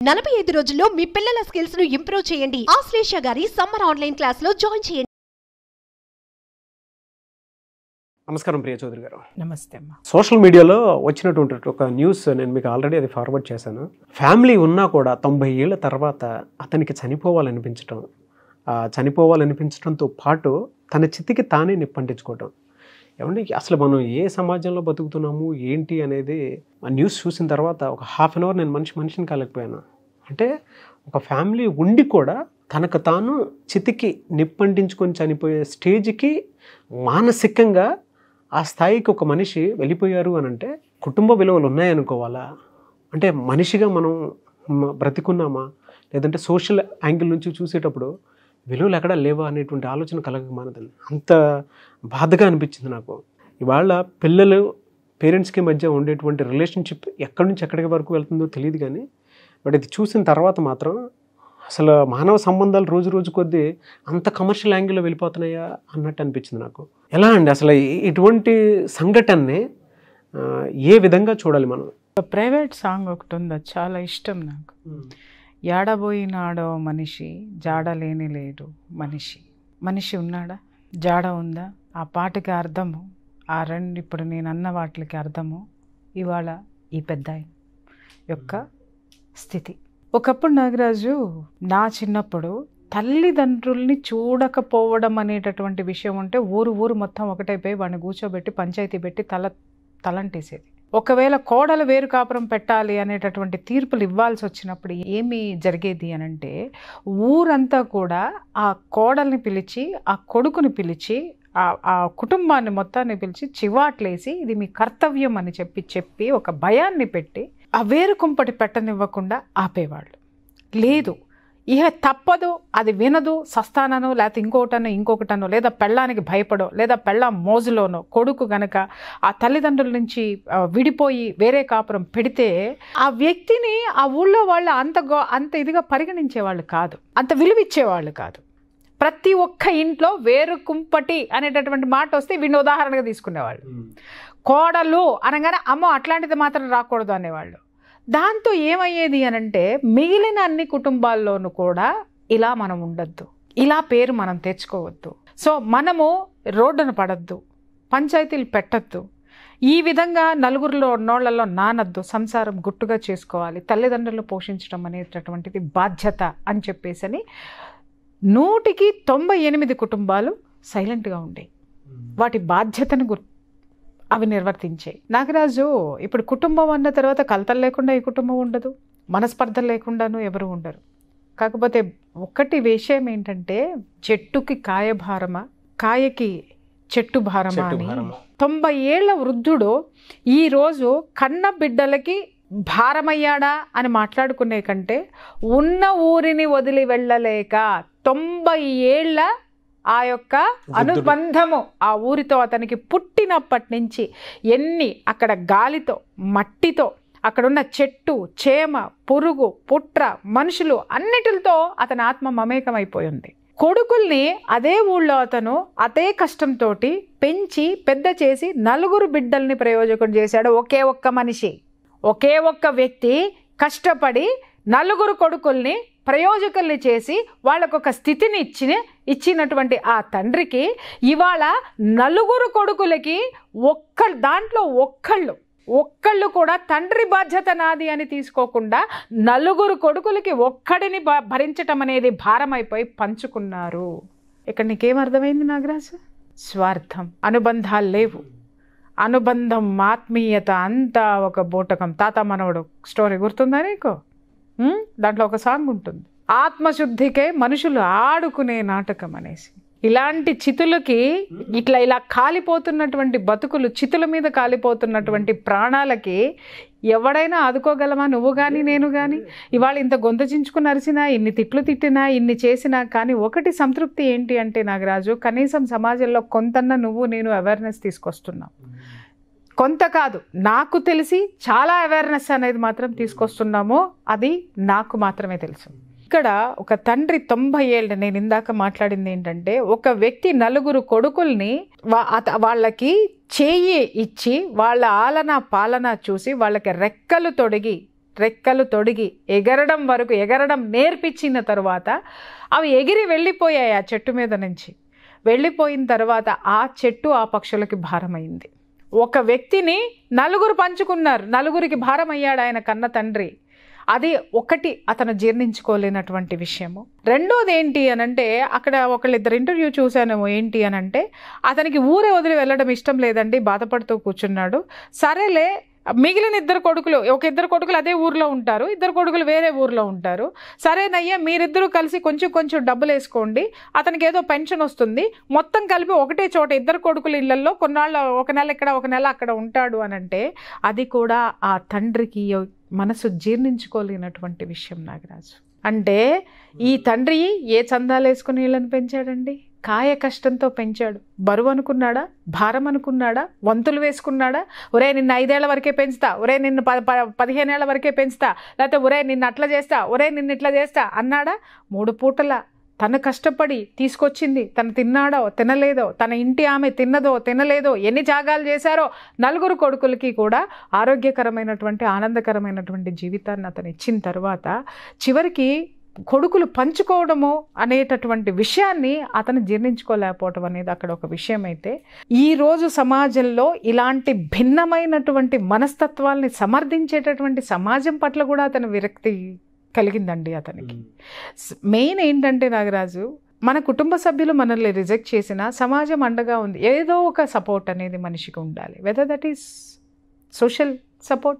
నలభై ఐదు రోజుల్లో మీ పిల్లల స్కిల్స్ ను ఇంప్రూవ్ చేయండి ఆశ్లేష గారి సమ్మర్ ఆన్లైన్ క్లాస్ లో జాయిన్ చేయండి నమస్కారం ప్రియ చౌదరి గారు నమస్తే అమ్మా సోషల్ మీడియాలో వచ్చినటువంటి ఒక న్యూస్ నేను మీకు ఆల్రెడీ అది ఫార్వర్డ్ చేశాను ఫ్యామిలీ ఉన్నా కూడా తొంభై ఏళ్ళ తర్వాత అతనికి చనిపోవాలనిపించటం ఆ చనిపోవాలనిపించడంతో పాటు తన చితికి తానే నిప్పంటించుకోవటం ఏమండి అసలు మనం ఏ సమాజంలో బతుకుతున్నాము ఏంటి అనేది ఆ న్యూస్ చూసిన తర్వాత ఒక హాఫ్ అన్ అవర్ నేను మనిషి మనిషిని కాలేకపోయాను అంటే ఒక ఫ్యామిలీ ఉండి కూడా తనకు తాను చితికి నిప్పంటించుకొని చనిపోయే స్టేజ్కి మానసికంగా ఆ స్థాయికి ఒక మనిషి వెళ్ళిపోయారు అని అంటే కుటుంబ విలువలు ఉన్నాయనుకోవాలా అంటే మనిషిగా మనం మ- బ్రతికున్నామా లేదంటే సోషల్ యాంగిల్ నుంచి చూసేటప్పుడు విలువలు ఎక్కడా లేవా అనేటువంటి ఆలోచన కలగక మానదండి అంత బాధగా అనిపించింది నాకు ఇవాళ పిల్లలు పేరెంట్స్కి మధ్య ఉండేటువంటి రిలేషన్షిప్ ఎక్కడి నుంచి ఎక్కడికి వరకు వెళ్తుందో తెలియదు కానీ బట్ ఇది చూసిన తర్వాత మాత్రం అసలు మానవ సంబంధాలు రోజు రోజు కొద్దీ అంత కమర్షియల్ యాంగిల్లో వెళ్ళిపోతున్నాయా అన్నట్టు అనిపించింది నాకు ఎలా అండి అసలు ఈ- ఇటువంటి సంఘటనని ఆ, ఏ విధంగా చూడాలి మనం ఒక ప్రైవేట్ సాంగ్ ఒకటి ఉంది అది చాలా ఇష్టం నాకు ఏడబోయినాడో మనిషి జాడలేని లేడు మనిషి మనిషి ఉన్నాడా జాడ ఉందా ఆ పాటకి అర్థము ఆ రెండు ఇప్పుడు నేను అన్న వాటికి అర్థము ఇవాళ ఈ పెద్ద యొక్క స్థితి ఒకప్పుడు నాగరాజు నా చిన్నప్పుడు తల్లిదండ్రుల్ని చూడకపోవడం అనేటటువంటి విషయం ఉంటే ఊరు ఊరు మొత్తం ఒకటైపోయి వాడిని కూర్చోబెట్టి పంచాయతీ పెట్టి తల తలంటేసేది ఒకవేళ కోడలు వేరు కాపురం పెట్టాలి అనేటటువంటి తీర్పులు ఇవ్వాల్సి వచ్చినప్పుడు ఏమి జరిగేది అని అంటే ఊరంతా కూడా ఆ కోడల్ని పిలిచి ఆ కొడుకుని పిలిచి ఆ ఆ కుటుంబాన్ని మొత్తాన్ని పిలిచి చివాట్లేసి ఇది మీ కర్తవ్యం అని చెప్పి చెప్పి ఒక భయాన్ని పెట్టి ఆ వేరు కుంపటి పెట్టనివ్వకుండా ఆపేవాళ్ళు లేదు ఇహ తప్పదు అది వినదు సస్తానను లేకపోతే ఇంకోటనో ఇంకొకటనో లేదా పెళ్ళానికి భయపడో లేదా పెళ్ళ మోజులోనో కొడుకు గనక ఆ తల్లిదండ్రుల నుంచి ఆ, విడిపోయి వేరే కాపురం పెడితే ఆ వ్యక్తిని ఆ ఊళ్ళో వాళ్ళు అంత గో అంత ఇదిగా పరిగణించేవాళ్ళు కాదు అంత విలువ ఇచ్చేవాళ్ళు కాదు ప్రతి ఒక్క ఇంట్లో వేరు కుంపటి అనేటటువంటి మాట వస్తే వీడిని ఉదాహరణగా తీసుకునేవాళ్ళు కోడలు అనగానే అమ్మో అట్లాంటిది మాత్రం రాకూడదు అనేవాళ్ళు దాంతో ఏమయ్యేది అనంటే మిగిలిన అన్ని కుటుంబాల్లోనూ కూడా ఇలా మనం ఉండొద్దు ఇలా పేరు మనం తెచ్చుకోవద్దు సో మనము రోడ్డున పడద్దు పంచాయతీలు పెట్టద్దు ఈ విధంగా నలుగురిలో నోళ్లలో నానద్దు సంసారం గుట్టుగా చేసుకోవాలి తల్లిదండ్రులు పోషించడం అనేటటువంటిది బాధ్యత అని చెప్పేసని నూటికి తొంభై ఎనిమిది కుటుంబాలు సైలెంట్గా ఉండేవి వాటి బాధ్యతను గుర్ అవి నిర్వర్తించాయి నాగరాజు ఇప్పుడు కుటుంబం అన్న తర్వాత కలతలు లేకుండా ఈ కుటుంబం ఉండదు మనస్పర్ధలు లేకుండాను ఎవరు ఉండరు కాకపోతే ఒక్కటి విషయం ఏంటంటే చెట్టుకి కాయ భారమా కాయకి చెట్టు భారమా చెట్టు అని భారమా. తొంభై ఏళ్ల వృద్ధుడు ఈరోజు కన్న బిడ్డలకి భారమయ్యాడా అని మాట్లాడుకునే కంటే ఉన్న ఊరిని వదిలి వెళ్ళలేక తొంభై ఏళ్ల ఆ యొక్క అనుబంధము ఆ ఊరితో అతనికి పుట్టినప్పటి నుంచి ఎన్ని అక్కడ గాలితో మట్టితో అక్కడున్న చెట్టు చేమ పురుగు పుట్ర మనుషులు అన్నిటితో అతని ఆత్మ మమేకమైపోయింది కొడుకుల్ని అదే ఊళ్ళో అతను అదే కష్టంతో పెంచి పెద్ద చేసి నలుగురు బిడ్డల్ని ప్రయోజకం చేశాడు ఒకే ఒక్క మనిషి ఒకే ఒక్క వ్యక్తి కష్టపడి నలుగురు కొడుకుల్ని ప్రయోజకుల్ని చేసి వాళ్ళకు ఒక స్థితిని ఇచ్చిన ఇచ్చినటువంటి ఆ తండ్రికి ఇవాళ నలుగురు కొడుకులకి ఒక్క దాంట్లో ఒక్కళ్ళు ఒక్కళ్ళు కూడా తండ్రి బాధ్యత నాది అని తీసుకోకుండా నలుగురు కొడుకులకి ఒక్కడిని భ- భరించటం అనేది భారమైపోయి పంచుకున్నారు ఇక్కడ నీకేం అర్థమైంది నాగరాజు స్వార్థం అనుబంధాలు లేవు అనుబంధం ఆత్మీయత అంతా ఒక బూటకం తాత మనవడు స్టోరీ గుర్తుందా నీకు ఉం? దాంట్లో ఒక సాంగ్ ఉంటుంది ఆత్మశుద్ధికే మనుషులు ఆడుకునే నాటకం అనేసి ఇలాంటి చితులకి ఇట్లా ఇలా కాలిపోతున్నటువంటి బతుకులు చితుల మీద కాలిపోతున్నటువంటి ప్రాణాలకి ఎవడైనా ఆదుకోగలమా నువ్వు కానీ నేను కానీ ఇవాళ ఇంత గొంత చించుకుని అరిసినా ఇన్ని తిట్లు తిట్టినా ఇన్ని చేసినా కానీ ఒకటి సంతృప్తి ఏంటి అంటే నాగరాజు కనీసం సమాజంలో కొంతన్న నువ్వు నేను అవేర్నెస్ తీసుకొస్తున్నావు కొంత కాదు నాకు తెలిసి చాలా అవేర్నెస్ అనేది మాత్రం తీసుకొస్తున్నాము అది నాకు మాత్రమే తెలుసు ఇక్కడ ఒక తండ్రి తొంభై ఏళ్ళ నేను ఇందాక మాట్లాడింది ఏంటంటే ఒక వ్యక్తి నలుగురు కొడుకుల్ని వా- అత- వాళ్ళకి చేయి ఇచ్చి వాళ్ళ ఆలన పాలన చూసి వాళ్ళకి రెక్కలు తొడిగి రెక్కలు తొడిగి ఎగరడం వరకు ఎగరడం నేర్పించిన తర్వాత అవి ఎగిరి వెళ్ళిపోయాయి ఆ చెట్టు మీద నుంచి వెళ్ళిపోయిన తర్వాత ఆ చెట్టు ఆ పక్షులకి భారమైంది ఒక వ్యక్తిని నలుగురు పంచుకున్నారు నలుగురికి భారం అయ్యాడు ఆయన కన్న తండ్రి అది ఒకటి అతను జీర్ణించుకోలేనటువంటి విషయము రెండోది ఏంటి అని అంటే అక్కడ ఒకళ్ళిద్దరు ఇంటర్వ్యూ చూశానేమో ఏంటి అని అంటే అతనికి ఊరే వదిలి వెళ్ళడం ఇష్టం లేదండి బాధపడుతూ కూర్చున్నాడు సరేలే మిగిలిన ఇద్దరు కొడుకులు ఒక ఇద్దరు కొడుకులు అదే ఊర్లో ఉంటారు ఇద్దరు కొడుకులు వేరే ఊర్లో ఉంటారు సరేనయ్యా మీరిద్దరూ కలిసి కొంచెం కొంచెం డబ్బులు వేసుకోండి అతనికి ఏదో పెన్షన్ వస్తుంది మొత్తం కలిపి ఒకటే చోట ఇద్దరు కొడుకుల ఇళ్లలో కొన్నాళ్ళ ఒక నెల ఇక్కడ ఒక నెల అక్కడ ఉంటాడు అని అంటే అది కూడా ఆ తండ్రికి మనసు జీర్ణించుకోలేనటువంటి విషయం నాగరాజు అంటే ఈ తండ్రి ఏ చందాలు వేసుకుని వీళ్ళని పెంచాడండి కాయ కష్టంతో పెంచాడు బరువు అనుకున్నాడా భారం అనుకున్నాడా వంతులు వేసుకున్నాడా ఒరే నిన్ను ఐదేళ్ల వరకే పెంచుతా ఒరే నిన్ను ప ప- పదిహేనేళ్ల వరకే పెంచుతా లేకపోతే ఒరే నిన్ను అట్లా చేస్తా ఒరే నిన్ను ఇట్లా చేస్తా అన్నాడా మూడు పూటల తను కష్టపడి తీసుకొచ్చింది తను తిన్నాడో తినలేదో తన ఇంటి ఆమె తిన్నదో తినలేదో ఎన్ని త్యాగాలు చేశారో నలుగురు కొడుకులకి కూడా ఆరోగ్యకరమైనటువంటి ఆనందకరమైనటువంటి జీవితాన్ని అతను ఇచ్చిన తర్వాత చివరికి కొడుకులు పంచుకోవడము అనేటటువంటి విషయాన్ని అతను జీర్ణించుకోలేకపోవటం అనేది అక్కడ ఒక విషయం అయితే ఈ రోజు సమాజంలో ఇలాంటి భిన్నమైనటువంటి మనస్తత్వాల్ని సమర్థించేటటువంటి సమాజం పట్ల కూడా అతను విరక్తి కలిగిందండి అతనికి మెయిన్ ఏంటంటే నాగరాజు మన కుటుంబ సభ్యులు మనల్ని రిజెక్ట్ చేసినా సమాజం అండగా ఉంది ఏదో ఒక సపోర్ట్ అనేది మనిషికి ఉండాలి whether that is social support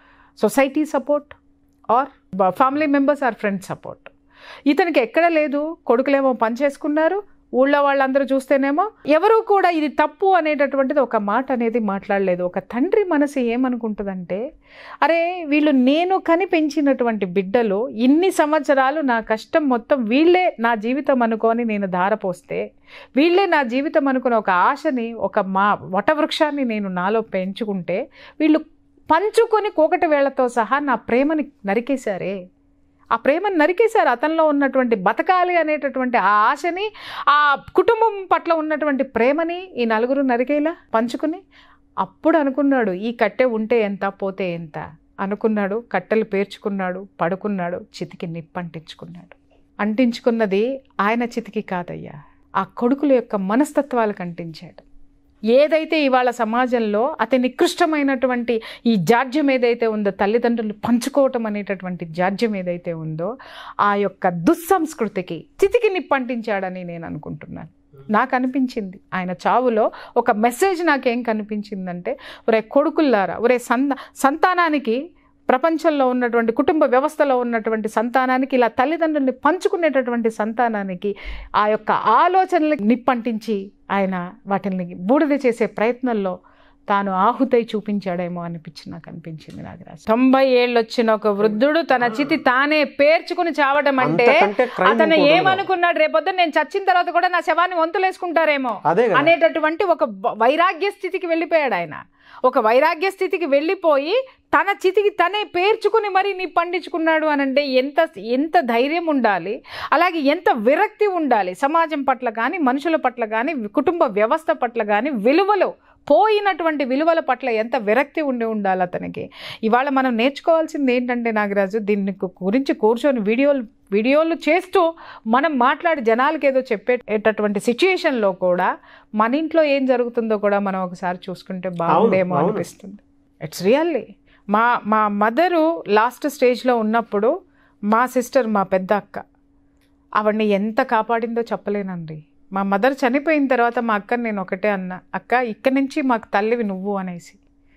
society support or family members or friend support ఇతనికి ఎక్కడ లేదు కొడుకులేమో పని చేసుకున్నారు ఊళ్ళో వాళ్ళందరూ చూస్తేనేమో ఎవరు కూడా ఇది తప్పు అనేటటువంటిది ఒక మాట అనేది మాట్లాడలేదు ఒక తండ్రి మనసు ఏమనుకుంటుందంటే అరే వీళ్ళు నేను కని పెంచినటువంటి బిడ్డలు ఇన్ని సంవత్సరాలు నా కష్టం మొత్తం వీళ్ళే నా జీవితం అనుకొని నేను ధారపోస్తే వీళ్ళే నా జీవితం అనుకుని ఒక ఆశని ఒక మా వటవృక్షాన్ని నేను నాలో పెంచుకుంటే వీళ్ళు పంచుకొని కోకటి వేళ్లతో సహా నా ప్రేమని నరికేశారే ఆ ప్రేమను నరికేశారు అతనిలో ఉన్నటువంటి బతకాలి అనేటటువంటి ఆ ఆశని ఆ కుటుంబం పట్ల ఉన్నటువంటి ప్రేమని ఈ నలుగురు నరికేలా పంచుకుని అప్పుడు అనుకున్నాడు ఈ కట్టె ఉంటే ఎంత పోతే ఎంత అనుకున్నాడు కట్టెలు పేర్చుకున్నాడు పడుకున్నాడు చితికి నిప్పంటించుకున్నాడు అంటించుకున్నది ఆయన చితికి కాదయ్యా ఆ కొడుకుల యొక్క మనస్తత్వాలకు అంటించాడు ఏదైతే ఇవాళ సమాజంలో అతి నికృష్టమైనటువంటి ఈ జాడ్యం ఏదైతే ఉందో తల్లిదండ్రులు పంచుకోవటం అనేటటువంటి జాడ్యం ఏదైతే ఉందో ఆ యొక్క దుస్సంస్కృతికి స్థితికి నిప్పంటించాడని నేను అనుకుంటున్నాను నాకు అనిపించింది ఆయన చావులో ఒక మెసేజ్ నాకేం కనిపించిందంటే ఒరే కొడుకుల్లారా ఒరే సంత సంతానానికి ప్రపంచంలో ఉన్నటువంటి కుటుంబ వ్యవస్థలో ఉన్నటువంటి సంతానానికి ఇలా తల్లిదండ్రుల్ని పంచుకునేటటువంటి సంతానానికి ఆ యొక్క ఆలోచనలకు నిప్పంటించి ఆయన వాటిని బూడిద చేసే ప్రయత్నంలో తాను ఆహుతై చూపించాడేమో అనిపించి నాకు అనిపించింది నాగరాజు తొంభై ఏళ్ళు వచ్చిన ఒక వృద్ధుడు తన చితి తానే పేర్చుకుని చావడం అంటే అంతకంటే crime అతను ఇంకోటి ఉండదు. ఏమనుకున్నాడు రేపొద్దు నేను చచ్చిన తర్వాత కూడా నా శవాన్ని వంతులేసుకుంటారేమో అదే కదా అనేటటువంటి ఒక వ- వైరాగ్య స్థితికి వెళ్ళిపోయాడు ఆయన ఒక వైరాగ్య స్థితికి వెళ్ళిపోయి తన చితికి తనే పేర్చుకుని మరీ నీ పండించుకున్నాడు అని అంటే ఎంత ఎంత ధైర్యం ఉండాలి అలాగే ఎంత విరక్తి ఉండాలి సమాజం పట్ల కానీ మనుషుల పట్ల కానీ కుటుంబ వ్యవస్థ పట్ల కానీ విలువలు పోయినటువంటి విలువల పట్ల ఎంత విరక్తి ఉండి ఉండాలి అతనికి ఇవాళ మనం నేర్చుకోవాల్సింది ఏంటంటే నాగరాజు దీన్ని గు- గురించి కూర్చొని వీడియోలు వీడియోలు చేస్తూ మనం మాట్లాడి జనాలకి ఏదో చెప్పేటటువంటి సిచ్యుయేషన్లో కూడా మన ఇంట్లో ఏం జరుగుతుందో కూడా మనం ఒకసారి చూసుకుంటే బాగుండేమో అవును. అనిపిస్తుంది ఇట్స్ రియల్లీ మా మా మదరు లాస్ట్ స్టేజ్లో ఉన్నప్పుడు మా సిస్టర్ మా పెద్ద అక్క ఆవిడ్ని ఎంత కాపాడిందో చెప్పలేనండి మా మదర్ చనిపోయిన తర్వాత మా అక్కని నేను ఒకటే అన్నా అక్క ఇక్కడి నుంచి మాకు తల్లివి నువ్వు అనేసి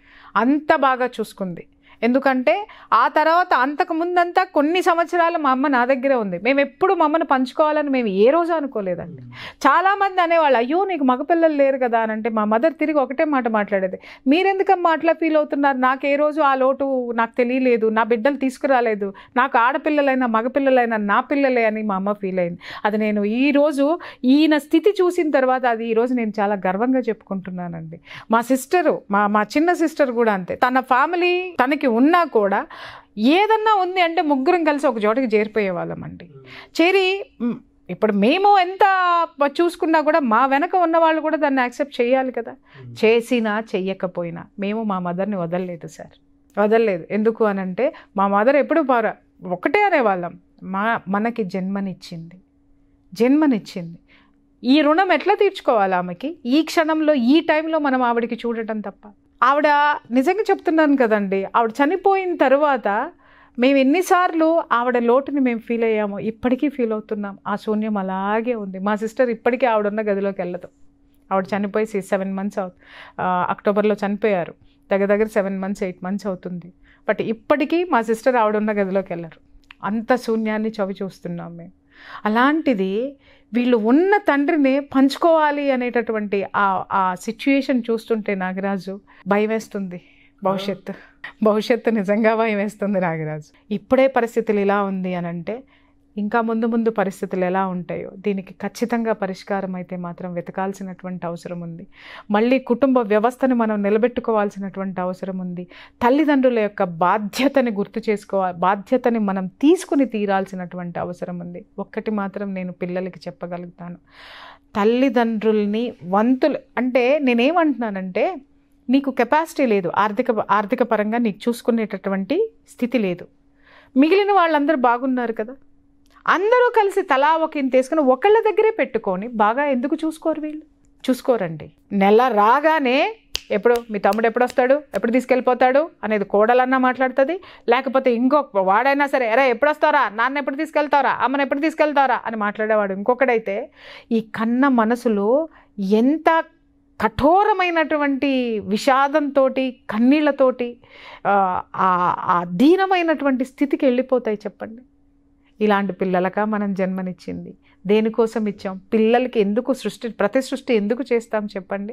అంత బాగా చూసుకుంది ఎందుకంటే ఆ తర్వాత అంతకు ముందంతా కొన్ని సంవత్సరాలు మా అమ్మ నా దగ్గరే ఉంది మేము ఎప్పుడు మా అమ్మను పంచుకోవాలని మేము ఏ రోజు అనుకోలేదండి చాలామంది అనేవాళ్ళు అయ్యో నీకు మగపిల్లలు లేరు కదా అని అంటే మా మదర్ తిరిగి ఒకటే మాట మాట్లాడేది మీరెందుకమ్మా అట్లా ఫీల్ అవుతున్నారు నాకు ఏ రోజు ఆ లోటు నాకు తెలియలేదు నా బిడ్డలు తీసుకురాలేదు నాకు ఆడపిల్లలైనా మగపిల్లలైనా నా పిల్లలే అని మా అమ్మ ఫీల్ అయింది అది నేను ఈ రోజు ఈయన స్థితి చూసిన తర్వాత అది ఈరోజు నేను చాలా గర్వంగా చెప్పుకుంటున్నానండి మా సిస్టరు మా మా చిన్న సిస్టర్ కూడా అంతే తన ఫ్యామిలీ తనకి ఉన్నా కూడా ఏదన్నా ఉంది అంటే ముగ్గురం కలిసి ఒక చోటకి చేరిపోయే వాళ్ళమండి చేరి మ్, ఇప్పుడు మేము ఎంత ప- చూసుకున్నా కూడా మా వెనక ఉన్న వాళ్ళు కూడా దాన్ని యాక్సెప్ట్ చేయాలి కదా చేసినా చెయ్యకపోయినా మేము మా మదర్ని వదలలేదు సార్ వదలలేదు ఎందుకు అని అంటే మా మదర్ ఎప్పుడు పార ఒకటే అనేవాళ్ళం మా మనకి జన్మనిచ్చింది జన్మనిచ్చింది ఈ రుణం ఎట్లా తీర్చుకోవాలి ఆమెకి ఈ క్షణంలో ఈ టైంలో మనం ఆవిడకి చూడటం తప్ప ఆవిడ నిజంగా చెప్తున్నాను కదండి ఆవిడ చనిపోయిన తర్వాత మేము ఎన్నిసార్లు ఆవిడ లోటుని మేము ఫీల్ అయ్యామో ఇప్పటికీ ఫీల్ అవుతున్నాం ఆ శూన్యం అలాగే ఉంది మా సిస్టర్ ఇప్పటికీ ఆవిడ ఉన్న గదిలోకి వెళ్ళదు ఆవిడ చనిపోయి సెవెన్ మంత్స్ అవు అక్టోబర్లో చనిపోయారు దగ్గర దగ్గర సెవెన్ మంత్స్ ఎయిట్ మంత్స్ అవుతుంది బట్ ఇప్పటికీ మా సిస్టర్ ఆవిడ ఉన్న గదిలోకి వెళ్ళరు అంత శూన్యాన్ని చవి చూస్తున్నాం మేము అలాంటిది వీళ్ళు ఉన్న తండ్రిని పంచుకోవాలి అనేటటువంటి ఆ ఆ సిచ్యుయేషన్ చూస్తుంటే నాగరాజు భయం వేస్తుంది భవిష్యత్తు భవిష్యత్తు నిజంగా భయం వేస్తుంది నాగరాజు ఇప్పుడే పరిస్థితులు ఇలా ఉంది అని అంటే ఇంకా ముందు ముందు పరిస్థితులు ఎలా ఉంటాయో దీనికి ఖచ్చితంగా పరిష్కారం అయితే మాత్రం వెతకాల్సినటువంటి అవసరం ఉంది మళ్ళీ కుటుంబ వ్యవస్థని మనం నిలబెట్టుకోవాల్సినటువంటి అవసరం ఉంది తల్లిదండ్రుల యొక్క బాధ్యతని గుర్తు చేసుకోవాలి బాధ్యతని మనం తీసుకుని తీరాల్సినటువంటి అవసరం ఉంది ఒక్కటి మాత్రం నేను పిల్లలకి చెప్పగలుగుతాను తల్లిదండ్రుల్ని వంతులు అంటే నేనేమంటున్నానంటే నీకు కెపాసిటీ లేదు ఆర్థిక ఆర్థిక పరంగా నీకు చూసుకునేటటువంటి స్థితి లేదు మిగిలిన వాళ్ళందరూ బాగున్నారు కదా అందరూ కలిసి తలా ఒక ఇంత వేసుకుని ఒకళ్ళ దగ్గరే పెట్టుకొని బాగా ఎందుకు చూసుకోరు వీళ్ళు చూసుకోరండి నెల రాగానే ఎప్పుడు మీ తమ్ముడు ఎప్పుడు వస్తాడు ఎప్పుడు తీసుకెళ్ళిపోతాడు అనేది కోడలన్నా మాట్లాడుతుంది లేకపోతే ఇంకొక వాడైనా సరే ఎరా ఎప్పుడు వస్తారా నాన్న ఎప్పుడు తీసుకెళ్తారా అమ్మని ఎప్పుడు తీసుకెళ్తారా అని మాట్లాడేవాడు ఇంకొకడైతే ఈ కన్న మనసులో ఎంత కఠోరమైనటువంటి విషాదంతో కన్నీళ్లతోటి ఆ, ఆ- ఆ దీనమైనటువంటి స్థితికి వెళ్ళిపోతాయి చెప్పండి ఇలాంటి పిల్లలక మనం జన్మనిచ్చింది దేనికోసం ఇచ్చాం పిల్లలకి ఎందుకు సృష్టి ప్రతి సృష్టి ఎందుకు చేస్తాం చెప్పండి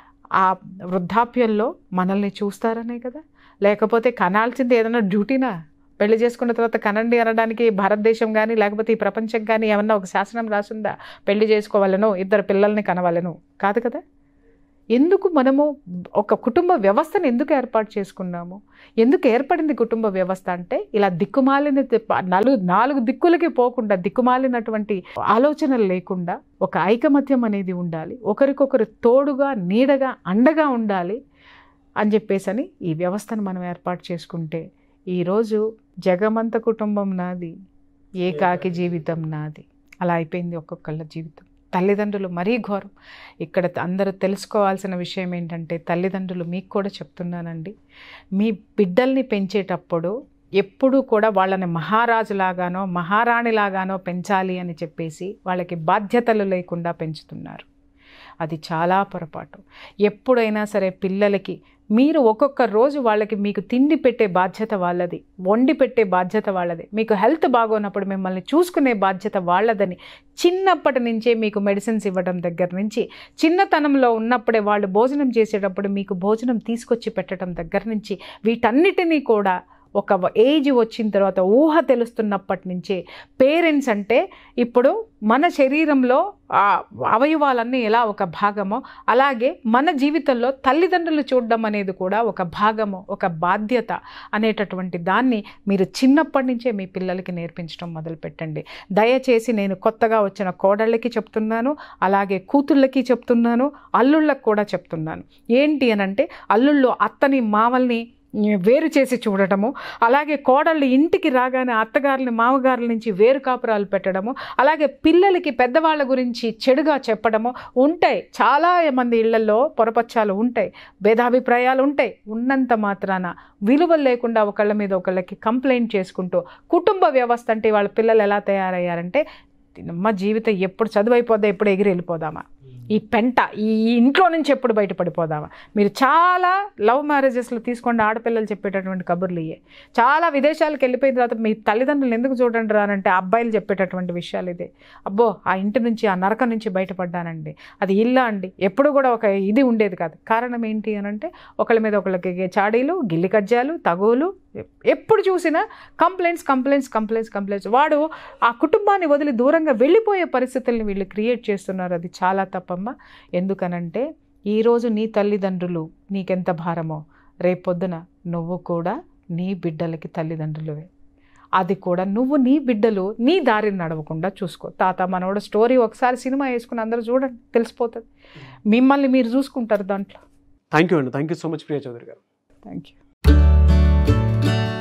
ఆ వృద్ధాప్యంలో మనల్ని చూస్తారనే కదా లేకపోతే కనాల్సింది ఏదైనా డ్యూటీనా పెళ్లి చేసుకున్న తర్వాత కనండి అనడానికి భారతదేశం కానీ లేకపోతే ఈ ప్రపంచం కానీ ఏమన్నా ఒక శాసనం రాసిందా పెళ్లి చేసుకోవాలను ఇద్దరు పిల్లల్ని కనవాలను కాదు కదా ఎందుకు మనము ఒక కుటుంబ వ్యవస్థను ఎందుకు ఏర్పాటు చేసుకున్నాము ఎందుకు ఏర్పడింది కుటుంబ వ్యవస్థ అంటే ఇలా దిక్కుమాలిన తిప్ప- నలు నాలుగు దిక్కులకి పోకుండా దిక్కుమాలినటువంటి ఆలోచనలు లేకుండా ఒక ఐకమత్యం అనేది ఉండాలి ఒకరికొకరు తోడుగా నీడగా అండగా ఉండాలి అని చెప్పేసని ఈ వ్యవస్థను మనం ఏర్పాటు చేసుకుంటే ఈరోజు జగమంత కుటుంబం నాది ఏకాకి జీవితం నాది అలా అయిపోయింది ఒక్కొక్కళ్ళ జీవితం తల్లిదండ్రులు మరీ ఘోరం ఇక్కడ అందరూ తెలుసుకోవాల్సిన విషయం ఏంటంటే తల్లిదండ్రులు మీకు కూడా చెప్తున్నానండి మీ బిడ్డల్ని పెంచేటప్పుడు ఎప్పుడూ కూడా వాళ్ళని మహారాజులాగానో మహారాణిలాగానో పెంచాలి అని చెప్పేసి వాళ్ళకి బాధ్యతలు లేకుండా పెంచుతున్నారు అది చాలా పొరపాటు ఎప్పుడైనా సరే పిల్లలకి మీరు ఒక్కొక్క రోజు వాళ్ళకి మీకు తిండి పెట్టే బాధ్యత వాళ్ళది వండి పెట్టే బాధ్యత వాళ్ళది మీకు హెల్త్ బాగోనప్పుడు మిమ్మల్ని చూసుకునే బాధ్యత వాళ్ళదని చిన్నప్పటి నుంచే మీకు మెడిసిన్స్ ఇవ్వడం దగ్గర నుంచి చిన్నతనంలో ఉన్నప్పుడే వాళ్ళు భోజనం చేసేటప్పుడు మీకు భోజనం తీసుకొచ్చి పెట్టడం దగ్గర నుంచి వీటన్నిటినీ కూడా ఒక ఏజ్ వచ్చిన తర్వాత ఊహ తెలుస్తున్నప్పటి నుంచే పేరెంట్స్ అంటే ఇప్పుడు మన శరీరంలో ఆ అవయవాలన్నీ ఎలా ఒక భాగమో అలాగే మన జీవితంలో తల్లిదండ్రులు చూడడం అనేది కూడా ఒక భాగము ఒక బాధ్యత అనేటటువంటి దాన్ని మీరు చిన్నప్పటి నుంచే మీ పిల్లలకి నేర్పించడం మొదలుపెట్టండి దయచేసి నేను కొత్తగా వచ్చిన కోడళ్ళకి చెప్తున్నాను అలాగే కూతుళ్ళకి చెప్తున్నాను అల్లుళ్ళకి కూడా చెప్తున్నాను ఏంటి అనంటే అల్లుళ్ళు అత్తని మామల్ని వేరు చేసి చూడటము అలాగే కోడళ్ళు ఇంటికి రాగానే అత్తగారుని మామగారుల నుంచి వేరు కాపురాలు పెట్టడము అలాగే పిల్లలకి పెద్దవాళ్ళ గురించి చెడుగా చెప్పడము ఉంటాయి చాలా మంది ఇళ్లలో పొరపచ్చాలు ఉంటాయి భేదాభిప్రాయాలు ఉంటాయి ఉన్నంత మాత్రాన విలువలు లేకుండా ఒకళ్ళ మీద ఒకళ్ళకి కంప్లైంట్ చేసుకుంటూ కుటుంబ వ్యవస్థ అంటే వాళ్ళ పిల్లలు ఎలా తయారయ్యారంటే మా జీవితం ఎప్పుడు చదువు అయిపోద్దా ఎప్పుడు ఎగిరి వెళ్ళిపోదామా ఈ పెంట ఈ ఈ ఇంట్లో నుంచి ఎప్పుడు బయటపడిపోదామా మీరు చాలా లవ్ మ్యారేజెస్లో తీసుకోండి ఆడపిల్లలు చెప్పేటటువంటి కబుర్లు ఇవే చాలా విదేశాలకు వెళ్ళిపోయిన తర్వాత మీ తల్లిదండ్రులు ఎందుకు చూడండి రానంటే అబ్బాయిలు చెప్పేటటువంటి విషయాలు ఇదే అబ్బో ఆ ఇంటి నుంచి ఆ నరకం నుంచి బయటపడ్డానండి అది ఇల్లా అండి ఎప్పుడు కూడా ఒక ఇది ఉండేది కాదు కారణం ఏంటి అని అంటే ఒకళ్ళ మీద ఒకళ్ళకి చాడీలు గిల్లి కజ్జాలు తగువులు ఎప్పుడు చూసినా కంప్లైంట్స్ కంప్లైంట్స్ కంప్లైంట్స్ కంప్లైంట్స్ వాడు ఆ కుటుంబాన్ని వదిలి దూరంగా వెళ్ళిపోయే పరిస్థితుల్ని వీళ్ళు క్రియేట్ చేస్తున్నారు అది చాలా తప్పమ్మా ఎందుకనంటే ఈరోజు నీ తల్లిదండ్రులు నీకెంత భారమో రేపొద్దున నువ్వు కూడా నీ బిడ్డలకి తల్లిదండ్రులువే అది కూడా నువ్వు నీ బిడ్డలు నీ దారిని నడవకుండా చూసుకో తాత మనోడ స్టోరీ ఒకసారి సినిమా వేసుకుని అందరూ చూడండి తెలిసిపోతుంది మిమ్మల్ని మీరు చూసుకుంటారు దాంట్లో థ్యాంక్ యూ అండి thank you so much Priya Chowdary గారు థ్యాంక్ యూ థ్యాంక్ యూ